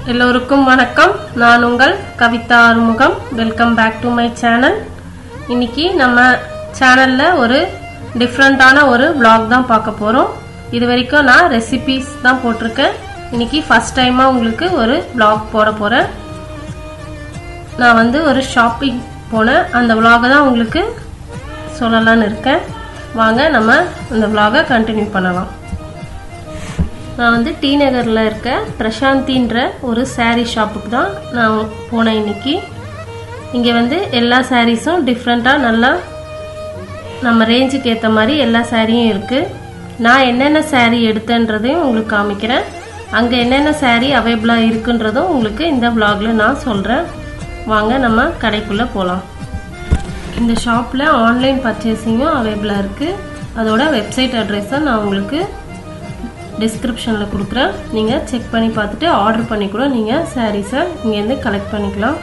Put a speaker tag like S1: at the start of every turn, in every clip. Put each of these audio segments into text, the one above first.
S1: எல்லோருக்கும் வணக்கம் நான் உங்கள் Kavitha Arumugam welcome back to my channel இன்னைக்கு நம்ம சேனலில் ஒரு டிஃப்ரெண்ட்டான ஒரு vlog தான் பார்க்க போகிறோம் இது வரைக்கும் நான் ரெசிபீஸ் தான் போட்டிருக்கேன் இன்னைக்கு ஃபஸ்ட் டைமாக உங்களுக்கு ஒரு vlog போட போகிறேன் நான் வந்து ஒரு ஷாப்பிங் போனேன் அந்த vlog தான் உங்களுக்கு சொல்லலான்னு இருக்கேன் வாங்க நம்ம இந்த vlog-அ கண்டினியூ பண்ணலாம் நான் வந்து டி நகரில் இருக்க பிரசாந்தின்ற ஒரு saree ஷாப்புக்கு தான் நான் போனேன் இன்னைக்கு இங்கே வந்து எல்லா சாரீஸும் டிஃப்ரெண்ட்டாக நல்லா நம்ம ரேஞ்சுக்கு ஏற்ற மாதிரி எல்லா சாரியும் இருக்குது நான் என்னென்ன saree எடுத்தேன்றதையும் உங்களுக்கு காமிக்கிறேன் அங்கே என்னென்ன saree அவைலபிளாக இருக்குன்றதும் உங்களுக்கு இந்த vlogல நான் சொல்கிறேன் வாங்க நம்ம கடைக்குள்ளே போகலாம் இந்த ஷாப்பில் ஆன்லைன் பர்ச்சேசிங்கும் அவைலபிளாக இருக்குது அதோட வெப்சைட் அட்ரஸை நான் உங்களுக்கு டிஸ்கிரிப்ஷனில் கொடுக்குறேன் நீங்கள் செக் பண்ணி பார்த்துட்டு ஆர்டர் பண்ணி கூட நீங்கள் சாரீஸை இங்கேருந்து கலெக்ட் பண்ணிக்கலாம்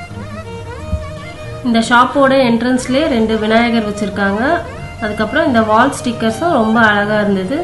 S1: இந்த ஷாப்போட என்ட்ரன்ஸ்லேயே ரெண்டு விநாயகர் வச்சுருக்காங்க அதுக்கப்புறம் இந்த வால் ஸ்டிக்கர்ஸும் ரொம்ப அழகாக இருந்தது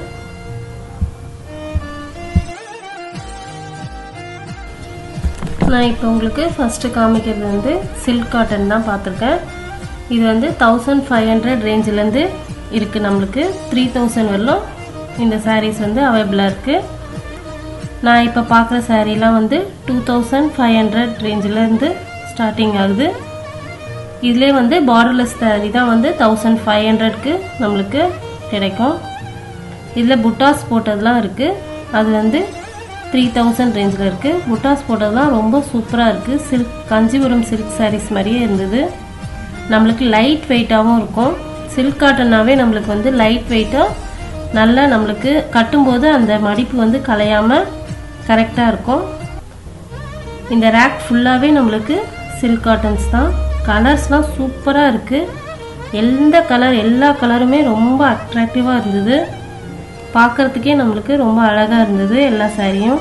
S1: நான் இப்போ உங்களுக்கு ஃபஸ்ட்டு காமிக்கிறது வந்து சில்க் காட்டன் தான் பார்த்துருக்கேன் இது வந்து தௌசண்ட் ஃபைவ் ஹண்ட்ரட் ரேஞ்சிலேருந்து இருக்குது நம்மளுக்கு த்ரீ தௌசண்ட் வரலும் இந்த சாரீஸ் வந்து அவைலபிளாக இருக்குது நான் இப்போ பார்க்குற சாரீலாம் வந்து டூ தௌசண்ட் ஃபைவ் ஹண்ட்ரட் ரேஞ்சிலேருந்து ஸ்டார்டிங் ஆகுது இதிலே வந்து பார்டர்லெஸ் சாரீ தான் வந்து தௌசண்ட் ஃபைவ் ஹண்ட்ரட்க்கு நம்மளுக்கு கிடைக்கும் இதில் புட்டாஸ் போட்டதெல்லாம் இருக்குது அது வந்து த்ரீ தௌசண்ட் ரேஞ்சில் இருக்குது புட்டாஸ் போட்டதெல்லாம் ரொம்ப சூப்பராக இருக்குது சில்க் காஞ்சிபுரம் சில்க் சாரீஸ் மாதிரியே இருந்தது நம்மளுக்கு லைட் வெயிட்டாகவும் இருக்கும் சில்க் காட்டன்னாவே நம்மளுக்கு வந்து லைட் வெயிட்டாக நல்லா நம்மளுக்கு கட்டும்போது அந்த மடிப்பு வந்து கலையாமல் கரெக்டாக இருக்கும் இந்த ரேக் ஃபுல்லாகவே நம்மளுக்கு சில்க் காட்டன்ஸ் தான் கலர்ஸ்லாம் சூப்பராக இருக்குது எந்த கலர் எல்லா கலருமே ரொம்ப அட்ராக்டிவாக இருந்தது பார்க்குறதுக்கே நம்மளுக்கு ரொம்ப அழகாக இருந்தது எல்லா சாரியும்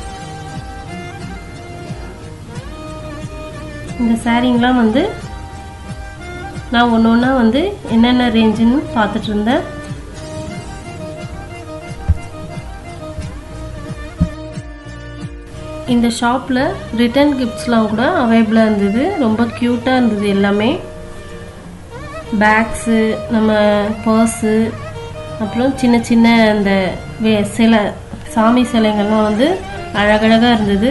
S1: இந்த சாரீங்கெலாம் வந்து நான் ஒன்று ஒன்றா வந்து என்னென்ன ரேஞ்சுன்னு பார்த்துட்டு இருந்தேன் இந்த ஷாப்பில் ரிட்டர்ன் கிஃப்ட்ஸ்லாம் கூட அவைலபிளாக இருந்தது ரொம்ப க்யூட்டாக இருந்தது எல்லாமே பேக்ஸு நம்ம பர்ஸு அப்புறம் சின்ன சின்ன அந்த வே சிலை சாமி சிலைங்கள்லாம் வந்து அழகழகாக இருந்தது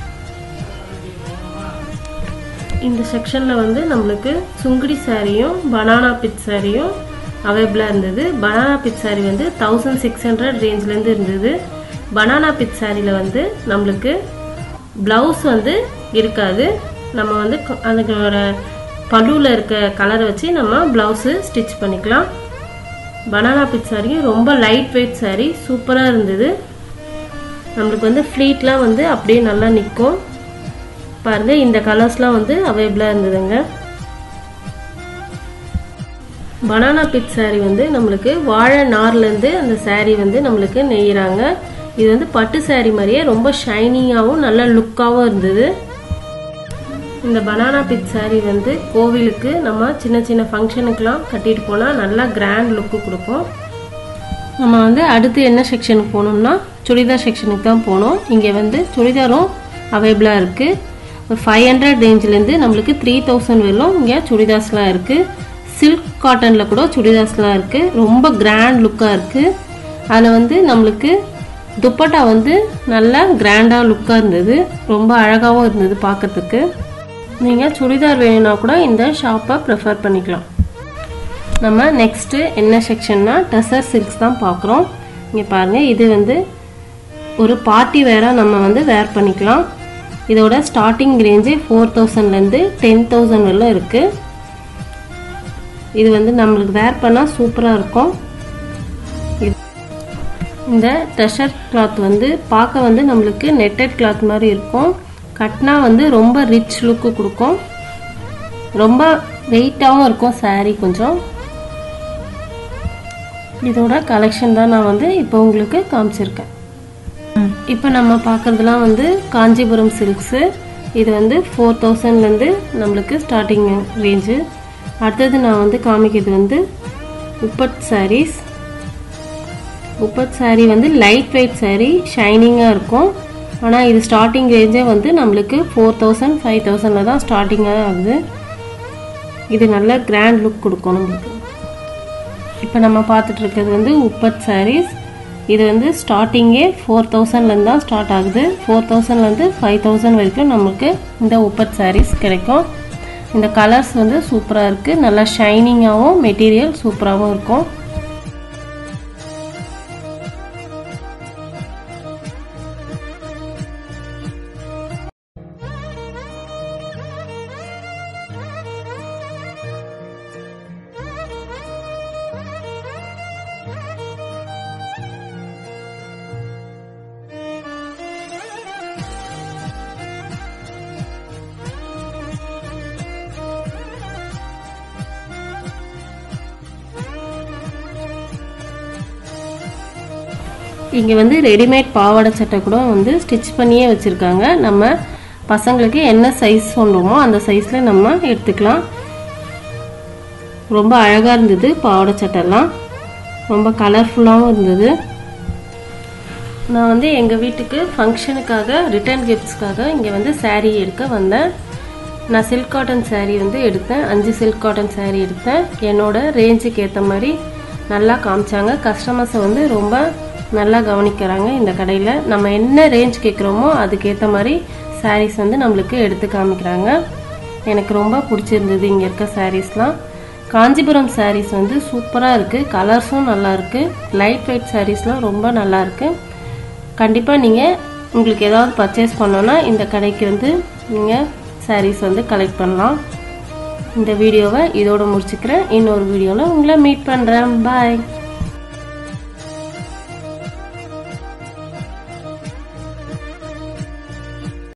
S1: இந்த செக்ஷனில் வந்து நம்மளுக்கு சுங்குடி சாரியும் பனானா பிட் சாரியும் அவைலபிளாக இருந்தது பனானா பிட் சாரி வந்து தௌசண்ட் சிக்ஸ் ஹண்ட்ரட் ரேஞ்ச்லேருந்து இருந்தது பனானா பிட் சாரியில் வந்து நம்மளுக்கு ப்ளவுஸ் வந்து இருக்காது நம்ம வந்து அதுக்கோட பல்லுவில் இருக்க கலரை வச்சு நம்ம ப்ளவுஸு ஸ்டிச் பண்ணிக்கலாம் பனானா பிட் சாரியும் ரொம்ப லைட் வெயிட் சாரி சூப்பராக இருந்தது நம்மளுக்கு வந்து ஃப்ளீட்லாம் வந்து அப்படியே நல்லா நிற்கும் பாருங்க இந்த கலர்ஸ்லாம் வந்து அவைலபிளாக இருந்ததுங்க பனானா பிட் சாரி வந்து நம்மளுக்கு வாழை நார்லேருந்து அந்த சாரி வந்து நம்மளுக்கு நெய்கிறாங்க இது வந்து பட்டு சாரி மாதிரியே ரொம்ப ஷைனிங்காகவும் நல்ல லுக்காகவும் இருந்தது இந்த பனானா பிட் சாரி வந்து கோவிலுக்கு நம்ம சின்ன சின்ன ஃபங்க்ஷனுக்கெலாம் கட்டிட்டு போனால் நல்லா கிராண்ட் லுக்கு கொடுக்கும் நம்ம வந்து அடுத்து என்ன செக்ஷனுக்கு போனோம்னா சுடிதார் செக்ஷனுக்கு தான் போனோம் இங்கே வந்து சுடிதாரும் அவைலபிளாக இருக்குது ஃபைவ் ஹண்ட்ரட் ரேஞ்சிலேருந்து நம்மளுக்கு த்ரீ தௌசண்ட் வரலும் இங்கே சுடிதார்ஸ்லாம் இருக்குது சில்க் காட்டனில் கூட சுடிதார்ஸ்லாம் இருக்குது ரொம்ப கிராண்ட் லுக்காக இருக்குது அதில் வந்து நம்மளுக்கு துப்பட்டா வந்து நல்லா கிராண்டாக லுக்காக இருந்தது ரொம்ப அழகாகவும் இருந்தது பார்க்கறதுக்கு நீங்கள் சுடிதார் வேணும்னா கூட இந்த ஷாப்பை ப்ரிஃபர் பண்ணிக்கலாம் நம்ம நெக்ஸ்ட்டு என்ன செக்ஷன்னா டசர் சில்க்ஸ் தான் பார்க்குறோம் இங்கே பாருங்கள் இது வந்து ஒரு பார்ட்டி வேராக நம்ம வந்து வேர் பண்ணிக்கலாம் இதோட ஸ்டார்டிங் ரேஞ்சு ஃபோர் தௌசண்ட்லேருந்து டென் தௌசண்ட் வரலும் இருக்குது இது வந்து நம்மளுக்கு வேர் பண்ணால் சூப்பராக இருக்கும் இந்த டஷர் கிளாத் வந்து பார்க்க வந்து நம்மளுக்கு நெட்டட் கிளாத் மாதிரி இருக்கும் கட்னா வந்து ரொம்ப ரிச் லுக்கு கொடுக்கும் ரொம்ப வெயிட்டாகவும் இருக்கும் சாரீ கொஞ்சம் இதோட கலெக்ஷன் தான் நான் வந்து இப்போ உங்களுக்கு காமிச்சிருக்கேன் இப்போ நம்ம பார்க்குறதுலாம் வந்து காஞ்சிபுரம் சில்க்ஸு இது வந்து ஃபோர் தௌசண்ட்லேருந்து நம்மளுக்கு ஸ்டார்டிங் ரேஞ்சு அடுத்தது நான் வந்து காமிக்கிறது வந்து உப்பட் சாரீஸ் உப்பட் சாரீ வந்து லைட் வெயிட் சாரீ ஷைனிங்காக இருக்கும் ஆனால் இது ஸ்டார்டிங் ரேஞ்சே வந்து நம்மளுக்கு ஃபோர் தௌசண்ட் ஃபைவ் தௌசண்டில் தான் ஸ்டார்டிங்காக ஆகுது இது நல்ல கிராண்ட் லுக் கொடுக்கும் நம்மளுக்கு இப்போ நம்ம பார்த்துட்டு இருக்கிறது வந்து உப்பட் சாரீஸ் இது வந்து ஸ்டார்டிங்கே ஃபோர் தௌசண்ட்லேருந்து தான் ஸ்டார்ட் ஆகுது ஃபோர் தௌசண்ட்லேருந்து ஃபைவ் தௌசண்ட் வரைக்கும் நமக்கு இந்த உப்பட் சாரீஸ் கிடைக்கும் இந்த கலர்ஸ் வந்து சூப்பராக இருக்குது நல்லா ஷைனிங்காகவும் மெட்டீரியல் சூப்பராகவும் இருக்கும் இங்கே வந்து ரெடிமேட் பாவாடை சட்டை கூட வந்து ஸ்டிச் பண்ணியே வச்சுருக்காங்க நம்ம பசங்களுக்கு என்ன சைஸ் சொல்கிறோமோ அந்த சைஸில் நம்ம எடுத்துக்கலாம் ரொம்ப அழகாக இருந்தது பாவாடை சட்டைலாம் ரொம்ப கலர்ஃபுல்லாகவும் இருந்தது நான் வந்து எங்கள் வீட்டுக்கு ஃபங்க்ஷனுக்காக ரிட்டர்ன் கிஃப்ட்ஸ்க்காக இங்கே வந்து saree எடுக்க வந்தேன் நான் சில்க் காட்டன் saree வந்து எடுத்தேன் அஞ்சு சில்க் காட்டன் saree எடுத்தேன் என்னோட ரேஞ்சுக்கு ஏற்ற மாதிரி நல்லா காமிச்சாங்க கஸ்டமர்ஸை வந்து ரொம்ப நல்லா கவனிக்கிறாங்க இந்த கடையில் நம்ம என்ன ரேஞ்ச் கேட்குறோமோ அதுக்கேற்ற மாதிரி சாரீஸ் வந்து நம்மளுக்கு எடுத்து காமிக்கிறாங்க எனக்கு ரொம்ப பிடிச்சிருந்தது இங்கே இருக்க சாரீஸ்லாம் காஞ்சிபுரம் சாரீஸ் வந்து சூப்பராக இருக்குது கலர்ஸும் நல்லா இருக்குது லைட் வெயிட் சாரீஸ்லாம் ரொம்ப நல்லா இருக்குது கண்டிப்பாக நீங்கள் உங்களுக்கு ஏதாவது பர்ச்சேஸ் பண்ணோன்னா இந்த கடைக்கு வந்து நீங்கள் சாரீஸ் வந்து கலெக்ட் பண்ணலாம் இந்த வீடியோவை இதோட முடிச்சுக்கிறேன் இன்னொரு வீடியோவில் உங்களை மீட் பண்ணுறேன் பாய்